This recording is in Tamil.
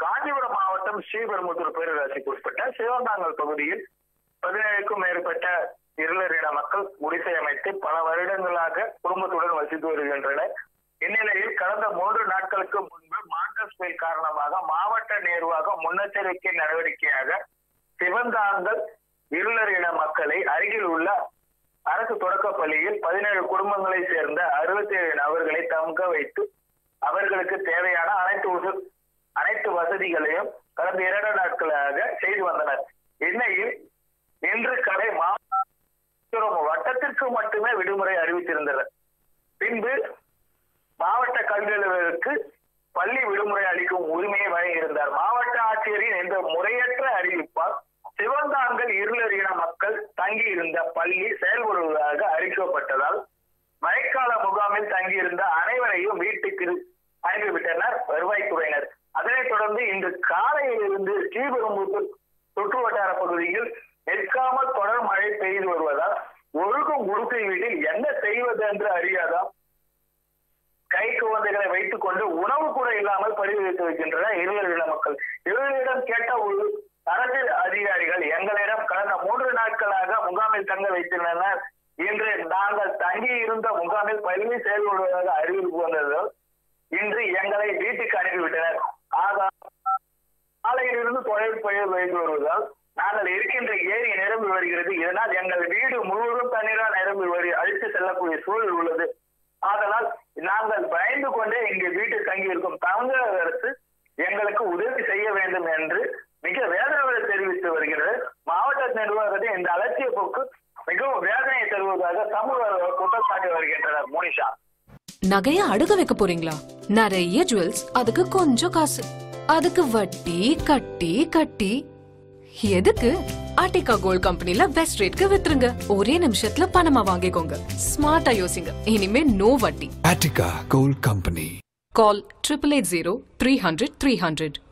காஞ்சிபுரம் மாவட்டம் ஸ்ரீபெரும்புதூர் பேரூராட்சிக்கு உட்பட்ட சிவந்தாங்கல் பகுதியில் பதினேழுக்கும் மேற்பட்ட இருளரின மக்கள் குடிசை அமைத்து பல வருடங்களாக குடும்பத்துடன் வசித்து வருகின்றனர் இந்நிலையில் கடந்த மூன்று நாட்களுக்கு முன்பு மாண்டஸ் புயல் காரணமாக மாவட்ட நிர்வாகம் முன்னெச்சரிக்கை நடவடிக்கையாக சிவந்தாங்கல் இருளரின மக்களை அருகில் உள்ள அரசு தொடக்கப் பள்ளியில் பதினேழு குடும்பங்களை சேர்ந்த அறுபத்தி ஏழு நபர்களை தங்க வைத்து அவர்களுக்கு தேவையான அனைத்து உசு- அனைத்து வசதிகளையும் கடந்த இரண்டு நாட்களாக செய்து வந்தனர் இந்நிலையில் இன்று கடை மாவட்ட வட்டத்திற்கு மட்டுமே விடுமுறை அறிவித்திருந்தனர் பின்பு மாவட்ட கல்வி அலுவலருக்கு பள்ளி விடுமுறை அளிக்கும் உரிமையை வழங்கியிருந்தார் மாவட்ட ஆட்சியரின் இந்த முறையற்ற அறிவிப்பால் சிவந்தாங்கல் இருளறின மக்கள் தங்கியிருந்த பள்ளி செயல்படுவதாக அறிவிக்கப்பட்டதால் மழைக்கால முகாமில் தங்கியிருந்த அனைவரையும் வீட்டுக்கு அனுப்பிவிட்டனர் வருவாய்த்துறையினர் அதனைத் தொடர்ந்து இன்று காலையிலிருந்து ஸ்ரீபெரும்புத்தூர் சுற்று வட்டார பகுதியில் நிற்காமல் தொடர் மழை பெய்து வருவதால் ஒழுகும் குடிசை வீட்டில் என்ன செய்வது என்று அறியாதாம் கை குழந்தைகளை வைத்துக் கொண்டு உணவு கூட இல்லாமல் பரிவு வைத்து வைக்கின்றனர் இருளரின மக்கள் இவர்களிடம் கேட்ட ஒரு அரசு அதிகாரிகள் எங்களிடம் கடந்த மூன்று நாட்களாக முகாமில் தங்க வைத்திருந்தனர் இன்று நாங்கள் தங்கி இருந்த முகாமில் பள்ளி செயல்படுவதாக அறிவிப்பு வந்தது இன்று எங்களை வீட்டுக்கு அனுப்பிவிட்டனர் ஆக காலையிலிருந்து தொழில் பயிர் வைத்து வருவதால் நாங்கள் இருக்கின்ற ஏரி நிரம்பி வருகிறது இதனால் எங்கள் வீடு முழுவதும் தண்ணீரால் நிரம்பி வரு அழித்து செல்லக்கூடிய சூழல் உள்ளது ஆதலால் நாங்கள் பயந்து கொண்டே இங்கு வீட்டில் தங்கியிருக்கும் தமிழக அரசு எங்களுக்கு உதவி செய்ய வேண்டும் என்று மிக வேதனை தெரிவித்து வருகிறது மாவட்ட நிர்வாகத்தின் இந்த அலட்சிய போக்கு மிகவும் வேதனையை தருவதாக சமூக குற்றம் சாட்டி வருகின்றனர் மோனிஷா நகைய அடுக்க வைக்க போறீங்களா நிறைய ஜுவல்ஸ் அதுக்கு கொஞ்சம் காசு அதுக்கு வட்டி கட்டி கட்டி எதுக்கு ஆர்டிகா கோல்ட் கம்பெனில பெஸ்ட் ரேட்க்கு வித்துருங்க ஒரே நிமிஷத்துல பணமா வாங்கிக்கோங்க ஸ்மார்ட்டா யோசிங்க இனிமே நோ வட்டி Attica Gold Company. Call triple eight zero three hundred three hundred